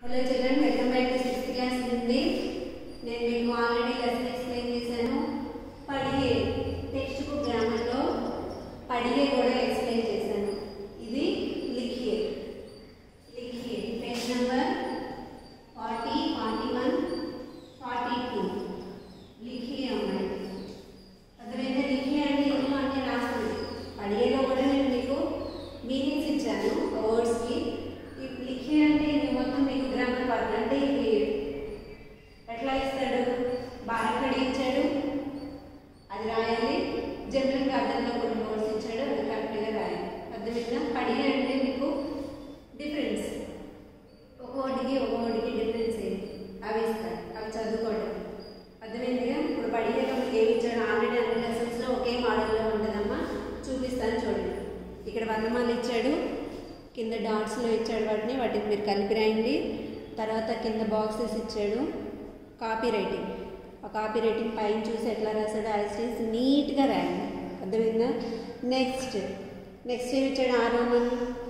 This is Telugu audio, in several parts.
hello children welcome back to sixth class Hindi నేను మీకు ఆల్రెడీ లెసన్ ఎక్స్ప్లెయిన్ చేశాను పడిగే టెక్స్ట్ బుక్ గ్రామర్లో పడిగే కూడా ఎక్స్ప్లెయిన్ చేశాను ఇది లిఖియే లిఖియే page number forty forty one forty two లిఖియే ఉన్నాయి అర్థమైతే లిఖియే అంటే ఇందులో అన్ని రాస్తుంది పడిగేలో కూడా నేను మీకు మీనింగ్స్ ఇచ్చాను వర్డ్స్కి ఈ లిఖియే అంటే ఇది మొత్తం మీకు గ్రామర్ పార్ట్ అంటే ఇది ఎట్లా ఇస్తాడు బారకడి ఇచ్చాడు అది రాయాలి జనరల్గా అర్థంలో కొన్ని వర్డ్స్ ఇచ్చాడు అది కరెక్ట్గా రాయాలి అర్థమైందా పడిగే అంటే మీకు డిఫరెన్స్ ఒక్కొక్కటికి ఒక్కొక్కటికి డిఫరెన్స్ ఏంటి అవి ఇస్తాడు అవి చదువుకోవడం అర్థమైందిగా ఇప్పుడు పడిగాక మీకు ఏమి ఇచ్చాడు ఆల్రెడీ అన్ని లెసన్స్లో ఒకే మోడల్లో ఉంటుందమ్మా చూపిస్తాను చూడండి ఇక్కడ వర్ణమాలు ఇచ్చాడు కింద డాట్స్లో ఇచ్చాడు వాటిని వాటిని మీరు కలిపి రాయండి తర్వాత కింద బాక్సెస్ ఇచ్చాడు కాపీ రైటింగ్ ఆ కాపీ రైటింగ్ పైన చూసి ఎట్లా రాశాడో యాజ్ ఇస్ నీట్గా రాయండి అర్థమైందా నెక్స్ట్ నెక్స్ట్ ఏమి ఇచ్చాడు ఆ రోమన్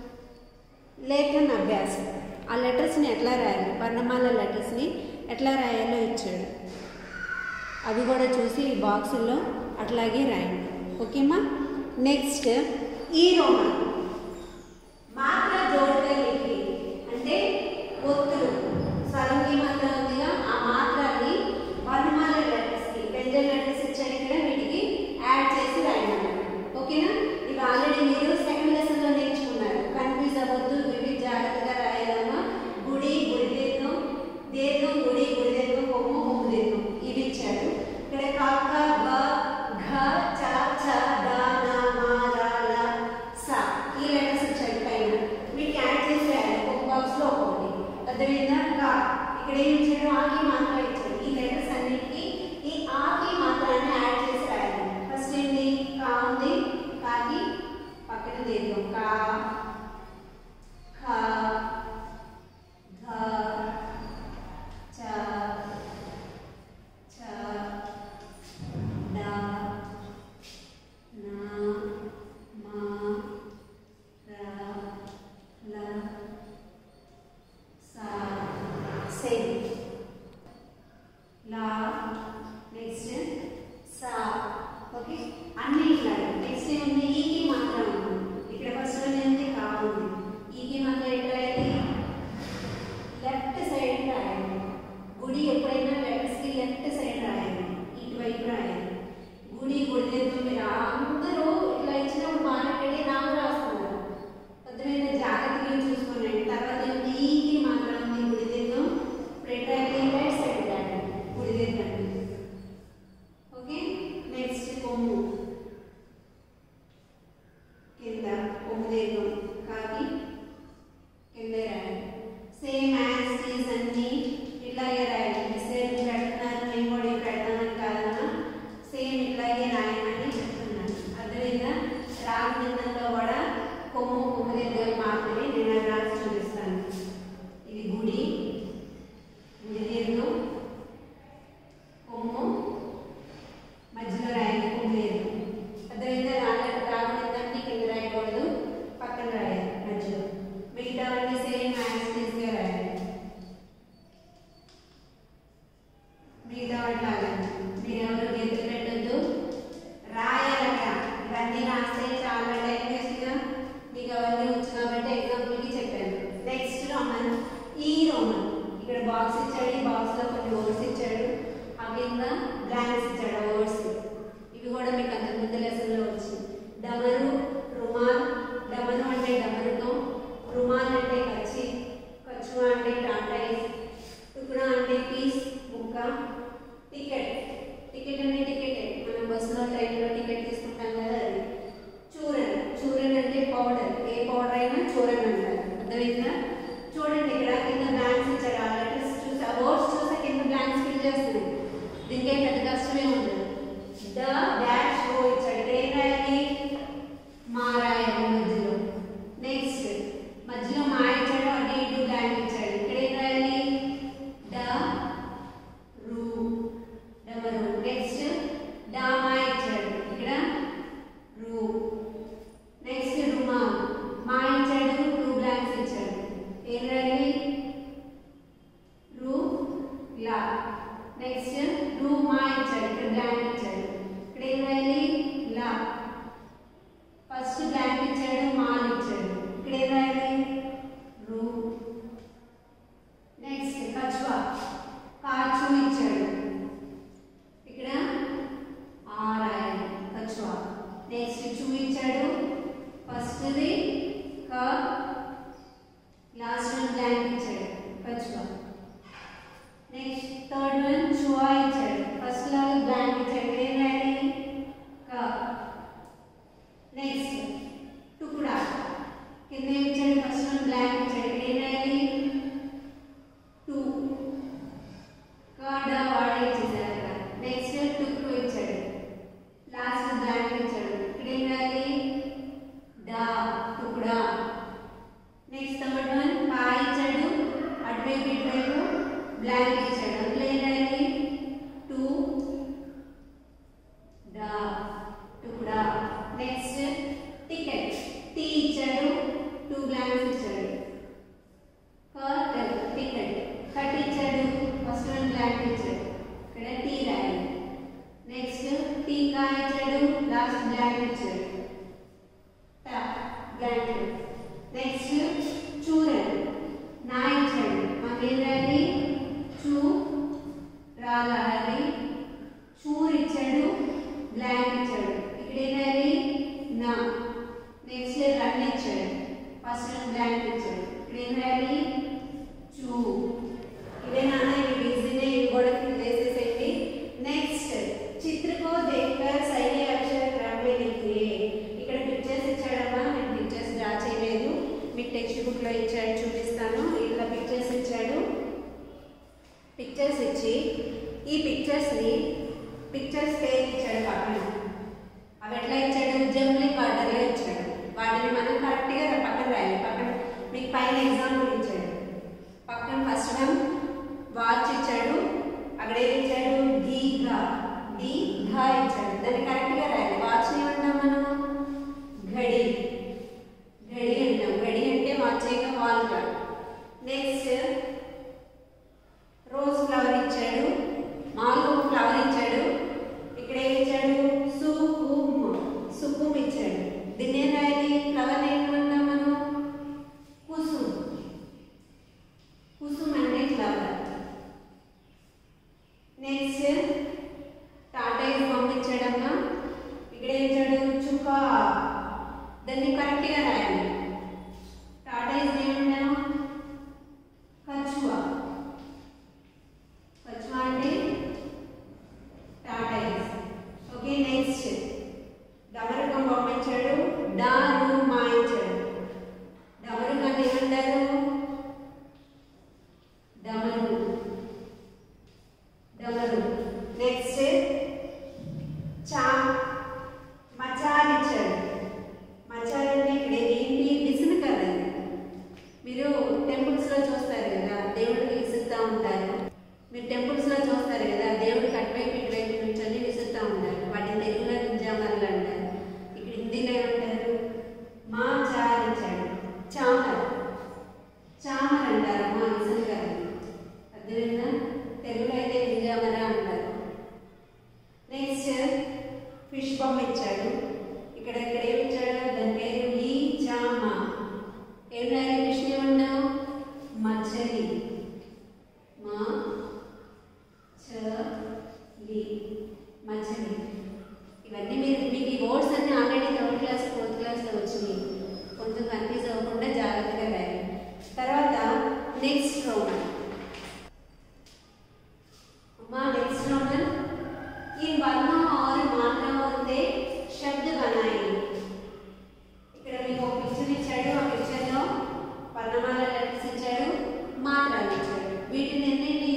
లేఖన్ అభ్యాసం ఆ లెటర్స్ని ఎట్లా రాయాలి వర్ణమాల లెటర్స్ని ఎట్లా రాయాలో ఇచ్చాడు అవి కూడా చూసి ఈ బాక్సుల్లో అట్లాగే రాయండి ఓకేమా నెక్స్ట్ ఈ రోమన్ మాత్ర జోడ్గలికి అంటే ఒత్తులు స్వరంగి మాత్ర ఉందిగా ఆ మాత్రాన్ని వర్ణమాల లెటర్స్కి పెంజల్ లెటర్స్ ఇచ్చాడు ఇక్కడ వీటికి యాడ్ చేసి రాయమన్నారు ఓకేనా ఇవి ఆల్రెడీ మీరు సెకండ్ లెసన్లో నేర్చుకున్నారు కన్ఫ్యూజ్ అవ్వద్దు ఇవి జాగ్రత్తగా రాయాలమ్మా గుడి గుడి దీర్ఘం దీర్ఘం గుడి గుడి దీర్ఘం కొమ్ము కొమ్ము దీర్ఘం ఇవి ఇచ్చాడు ఇక్కడ కాక బ ఘ చ ఛ ద న మ ర ల స ఈ లెటర్స్ ఇచ్చాడు పైన వీటికి యాడ్ చేసి రాయాలి ఒక బాక్స్ లో ఒక్కొక్కటి అర్థమైందా కా ఇక్కడ ఏం ఇచ్చాడు ఆకి మాత్రం ఇచ్చాడు ఈ లెటర్స్ అన్నిటికి ఈ ఆకి మాత్రాన్ని యాడ్ చేసి రాయాలి ఫస్ట్ ఏంటి కా ఉంది కాకి పక్కన దీర్ఘం కా ఖ ఘ చ ఛ డ న మ ర ల స సేమ్ లా నెక్స్ట్ సా ఓకే అన్ని ఇట్లా నెక్స్ట్ ఏముంది ఈకి మాత్రం ఉంది ఇక్కడ ఫస్ట్ ఉంది కా ఉంది ఈకి మాత్రం ఎట్లా రాయాలి లెఫ్ట్ సైడ్ రాయాలి గుడి ఎప్పుడైనా లెఫ్ట్స్కి లెఫ్ట్ సైడ్ రాయాలి ఇటువైపు రాయాలి గుడి గుడి దగ్గర మీరు అందరూ ఇట్లా ఇచ్చినప్పుడు మాట్లాడి రాము రాస్తున్నారు అర్థమైన జాగ్రత్తగా చూసుకోండి తర్వాత ఏముంది ఈకి మాత్రం ఉంది గుడి దగ్గర ఇప్పుడు ఎట్లా రైట్ సైడ్ రాయాలి గుడి దగ్గర ఓకే నెక్స్ట్ కొమ్ము కింద కొమ్ము దగ్గర కాకి కింద రాయాలి సేమ్ యాజ్ ఈజ్ అన్ని ఇట్లాగే రాయాలి సేమ్ పెడుతున్నారు నేను కూడా ఇవి పెడతానని కాదన్నా సేమ్ ఇట్లాగే రాయమని చెప్తున్నాను అర్థమైందా రామనిందంలో కూడా కొమ్ము కొమ్ము దగ్గర మాత్రమే నేను అది రాసి చూపిస్తాను ఇది గుడి గుడి దీర్ఘం కొమ్ము మధ్యలో రాయాలి కొమ్ము దీర్ఘం అర్థమైందా రాలే రామనిందంటే కింద రాయకూడదు పక్కన రాయాలి మధ్యలో మిగతావన్నీ సేమ్ యాజ్ గా రాయాలి మిగతా లాగా మీరు ఎవరు గెంతులు పెట్టద్దు రాయాలట ఇవన్నీ రాస్తే చాలా టైం వేస్ట్గా మీకు అవన్నీ వచ్చు కాబట్టి ఎగ్జాంపుల్కి చెప్పాను నెక్స్ట్ రోమన్ ఈ రోమన్ ఇక్కడ బాక్స్ ఇచ్చాడు ఈ బాక్స్లో కొన్ని వర్డ్స్ ఇచ్చాడు ఆ కింద బ్లాంక్స్ ఇచ్చాడు ఆ వర్డ్స్ ఇవి కూడా మీకు అంతకు ముందు లెసన్లో వచ్చింది డమరు రుమాల్ డమరు అంటే డమరుకం రుమాల్ అంటే కచ్చి కచ్చువ అంటే టాటాయిస్ టుకుడా అంటే పీస్ ముక్క టికెట్ టికెట్ అంటే టికెట్ మనం బస్సులో ట్రైన్లో టికెట్ తీసుకుంటాం కదా అది చూరన్ చూరన్ అంటే పౌడర్ ఏ పౌడర్ అయినా చూరన్ అంటారు అర్థమైందా చూడండి ఇక్కడ కింద బ్లాంక్స్ ఇచ్చారు ఆ లెటర్స్ చూసి ఆ వర్డ్స్ చూస్తే కింద బ్లాంక్స్ ఫిల్ చేస్తున్నాయి దీనికే పెద్ద కష్టమే ఉండదు నెక్స్ట్ రూ మా ఇచ్చాడు ఇక్కడ బ్లాంక్ ఇచ్చాడు ఇక్కడ ఏం రాయాలి లా ఫస్ట్ బ్లాంక్ ఇచ్చాడు మాల్ ఇచ్చాడు ఇక్కడ ఏం రాయాలి రూ నెక్స్ట్ కచ్వా కాచు ఇచ్చాడు ఇక్కడ ఆ రాయాలి కచ్వా నెక్స్ట్ చూ ఇచ్చాడు ఫస్ట్ది క లాస్ట్ వన్ బ్లాంక్ ఇచ్చాడు కచ్వా నెక్స్ట్ థర్డ్ వన్ చువా ఇచ్చాడు ఫస్ట్ లాగా బ్లాంక్ ఇచ్చాడు ఏం రాయాలి క నెక్స్ట్ టుకుడా కింద ఏం ఇచ్చాడు ఫస్ట్ వన్ బ్లాంక్ ఇచ్చాడు ఇక్కడ ఏం రాయాలి టూ కడ వాడే ఇచ్చేసాడు అక్కడ నెక్స్ట్ టుక్కు ఇచ్చాడు లాస్ట్ బ్లాంక్ ఇచ్చాడు ఇక్కడ ఏం రాయాలి డా టుకుడా నెక్స్ట్ థర్డ్ వన్ పా ఇచ్చాడు అటువైపు ఇటువైపు బ్లాంక్ ఇచ్చాడు అందులో ఏం రాయాలి టూ డా టుకుడా నెక్స్ట్ టికెట్ టీ ఇచ్చాడు టూ బ్లాంక్స్ ఇచ్చాడు కర్టన్ టికెట్ కట్ ఇచ్చాడు ఫస్ట్ వన్ బ్లాంక్ ఇచ్చాడు ఇక్కడ టీ రాయాలి నెక్స్ట్ టీకా ఇచ్చాడు లాస్ట్ బ్లాంక్ ఇచ్చాడు టా బ్లాంక్ నెక్స్ట్ చూరన్ నా ఇచ్చాడు మాకేం రాయాలి చూ రా రాయాలి చూర్ ఇచ్చాడు బ్లాంక్ ఇచ్చాడు ఇక్కడ ఏం రాయాలి నా నెక్స్ట్ రన్ ఇచ్చాడు ఫస్ట్ వన్ బ్లాంక్ ఇచ్చాడు ఇక్కడ ఏం రాయాలి చూ ఇవే నాన్న ఇవి ఈజీనే ఇవి కూడా కింద వేసేసేయండి నెక్స్ట్ చిత్ర को देखकर सही अक्षर क्रम में लिखिए ఇక్కడ పిక్చర్స్ ఇచ్చాడమ్మా నేను పిక్చర్స్ డ్రా చేయలేదు మీకు టెక్స్ట్ బుక్ లో ఇచ్చాడు చూపిస్తాను ఇట్లా పిక్చర్స్ ఇచ్చాడు పిక్చర్స్ ఇచ్చి ఈ పిక్చర్స్ ని పిక్చర్స్ పేరు ఇచ్చాడు పక్కన అవి ఎట్లా ఇచ్చాడు జంబ్లింగ్ ఆర్డర్ లో ఇచ్చాడు వాటిని మనం కరెక్ట్ గా పక్కన రాయాలి పక్కన మీకు పైన ఎగ్జాంపుల్ ఇచ్చాడు పక్కన ఫస్ట్ వన్ వాచ్ ఇచ్చాడు అక్కడ ఏం ఇచ్చాడు డి ఘా డి ఘా ఇచ్చాడు దాన్ని కరెక్ట్ గా రాయాలి వాచ్ ఏమంటాం మనం ఘడి ఘడి అంటాం ఘడి అంటే వాచ్ వాల్ గా నెక్స్ట్ రోజ్ ఫ్లవర్ ఇచ్చాడు మామూలు ఫ్లవర్ ఇచ్చాడు ఇక్కడ ఏం ఇచ్చాడు సుకుమ్ సుకుమ్ ఇచ్చాడు దీన్ని ఏం రాయాలి ఫ్లవర్ ఏమంటాం మనం కుసుమ్ కుసుమ్ అంటే ఫ్లవర్ నెక్స్ట్ టాటా ఇది పంపించాడమ్మా ఇక్కడ ఏం ఇచ్చాడు చుకా దాన్ని కరెక్ట్గా రాయాలి టాటా ఇది ఏమంటాం కచువా కచువా అంటే టాటా ఇస్ ఓకే నెక్స్ట్ డమరకం పంపించాడు డారు మాయించాడు డమరకం ఏమంటారు డమరు డమరు నెక్స్ట్ చా మచార్ ఇచ్చాడు మచార్ అంటే ఇక్కడ ఏంటి విసును కదా మీరు టెంపుల్స్ లో చూస్తారు కదా దేవుడికి విసురుతూ ఉంటారు మీరు టెంపుల్స్ లో చూస్తారు కదా దేవుడికి అటువైపు ఇటువైపు నుంచొని విసురుతూ ఉంటారు వాటిని తెలుగులో వింజామర్లు అంటారు ఇక్కడ హిందీలో ఏమంటారు మా చార్ ఇచ్చాడు చామర్ చామర్ అంటారు మా విసురు గారు అర్థమైందా తెలుగులో అయితే వింజామర అంటారు నెక్స్ట్ ఫిష్ బొమ్మ ఇచ్చాడు ఇక్కడ ఇక్కడ ఏమి ఇచ్చాడు దాని పేరు లీ జామా ఏం రాయాలి ఫిష్ ఏమన్నావు మచ్చలి మా చ లి మచ్చలి ఇవన్నీ మీరు మీకు ఈ వర్డ్స్ అన్ని ఆల్రెడీ థర్డ్ క్లాస్ ఫోర్త్ క్లాస్లో వచ్చినాయి కొంచెం కన్ఫ్యూజ్ అవ్వకుండా జాగ్రత్తగా రాయాలి తర్వాత నెక్స్ట్ రోమన్ अम्मा नेक्स्ट रोमन इन वर्णों और मात्राओं से शब्द बनाए ఇక్కడ మీకు ఒక పిక్చర్ ఇచ్చాడు ఆ పిక్చర్లో వర్ణమాల లెటర్స్ ఇచ్చాడు మాత్రలు ఇచ్చాడు వీటిని ఎన్ని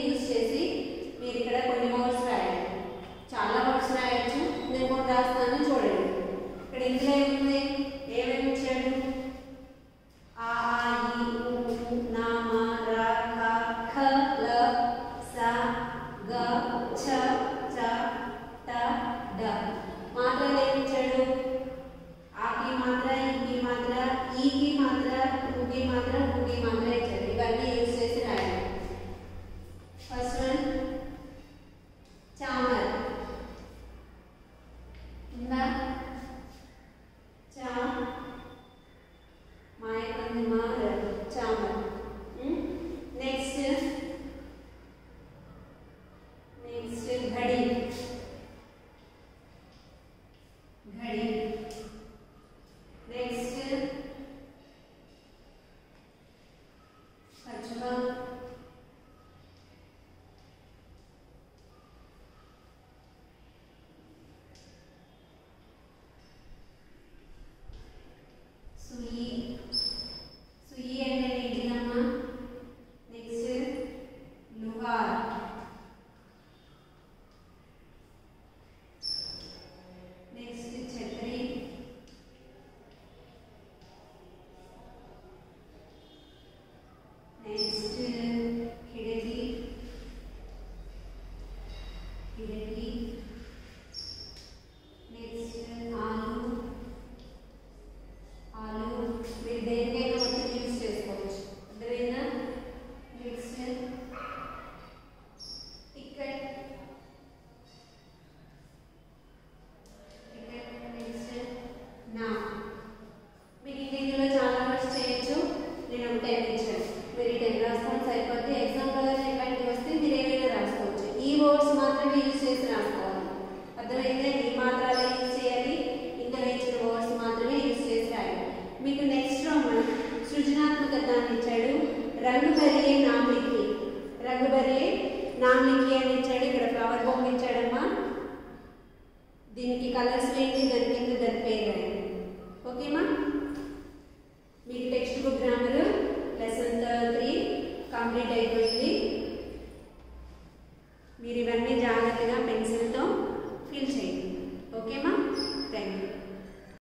ఓకేమా